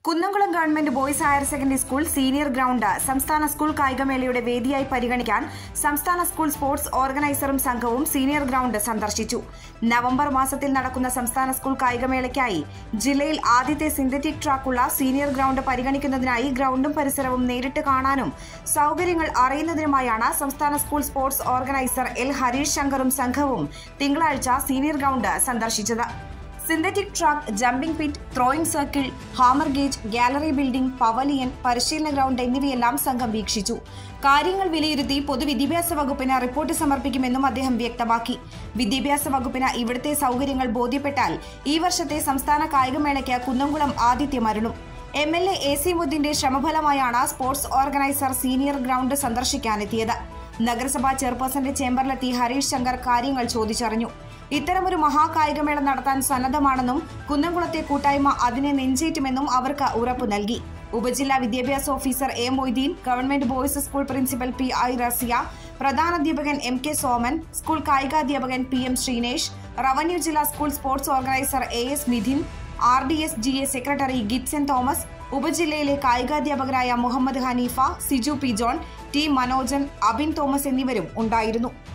Kunnamkulam government boys higher secondary school senior ground സംസ്ഥാന school കായികമേളയുടെ വേദിയായി പരിഗണിക്കാൻ സംസ്ഥാന സ്കൂൾ സ്പോർട്സ് ഓർഗനൈസറും സംഘവും സീനിയർ ഗ്രൗണ്ട് സന്ദർശിച്ചു നവംബർ മാസത്തിൽ നടക്കുന്ന സംസ്ഥാന സ്കൂൾ കായികമേളയ്ക്കായി ജില്ലയിൽ ആദ്യത്തെ സിന്തറ്റിക് ട്രാക്കുള്ള സീനിയർ ഗ്രൗണ്ട് പരിഗണിക്കുന്നതിനായി ഗ്രൗണ്ടും പരിസരവും നേരിട്ട് കാണാനും സൗകര്യങ്ങൾ അറിയുന്നതിനുമായാണ് സംസ്ഥാന school sports organiser L Harish ശങ്കറും സംഘവും തിങ്കളാഴ്ച സീനിയർ ഗ്രൗണ്ട് സന്ദർശിച്ചത് synthetic track jumping pit throwing circle hammer cage gallery building pavilion പരിശീലന ഗ്രൗണ്ട് എന്നിവയെല്ലാം സംഘം വീക്ഷിച്ചു കാര്യങ്ങൾ വിലയിരുത്തി പൊതുവിദ്യാഭ്യാസ വകുപ്പിന് റിപ്പോർട്ട് സമർപ്പിക്കുമെന്നും അദ്ദേഹം വ്യക്തമാക്കി വിദ്യാഭ്യാസ വകുപ്പിന് ഇവിടുത്തെ സൗകര്യങ്ങൾ ബോധ്യപ്പെട്ടാൽ ഈ വർഷത്തെ സംസ്ഥാന കായികമേളയ്ക്ക് കുന്നംകുളം ആതിഥ്യമരുളും M L A A C മുദ്ദിന്റെ ശ്രമഫലമായാണ് സ്പോർട്സ് ഓർഗനൈസർ സീനിയർ ഗ്രൗണ്ട് സന്ദർശിക്കാനെത്തിയത് നഗരസഭാ ചെയർപേഴ്സന്റെ ചേംബറിലെത്തി ഹരീഷ് ശങ്കർ കാര്യങ്ങൾ ചോദിച്ചറിഞ്ഞു ഇത്തരമൊരു മഹാകായികമേള നടത്താൻ സന്നദ്ധമാണെന്നും കുന്നംകുളത്തെ കൂട്ടായ്മ അതിനെ നെഞ്ചേറ്റുമെന്നും അവർക്ക് ഉറപ്പു നൽകി ഉപജില്ലാ വിദ്യാഭ്യാസ officer A Moideen government boys school principal P I Raziya പ്രധാനാധ്യാപകൻ എം കെ സോമൻ സ്കൂൾ കായികാധ്യാപകൻ പി എം ശ്രീനേഷ് റവന്യൂ ജില്ലാ school sports organiser A S Nidhin R D S G A secretary Gitson Thomas ഉപജില്ലയിലെ കായികാധ്യാപകരായ മുഹമ്മദ് ഹനീഫ സിജു പി ജോൺ ടി മനോജൻ അബിൻ തോമസ് എന്നിവരും ഉണ്ടായിരുന്നു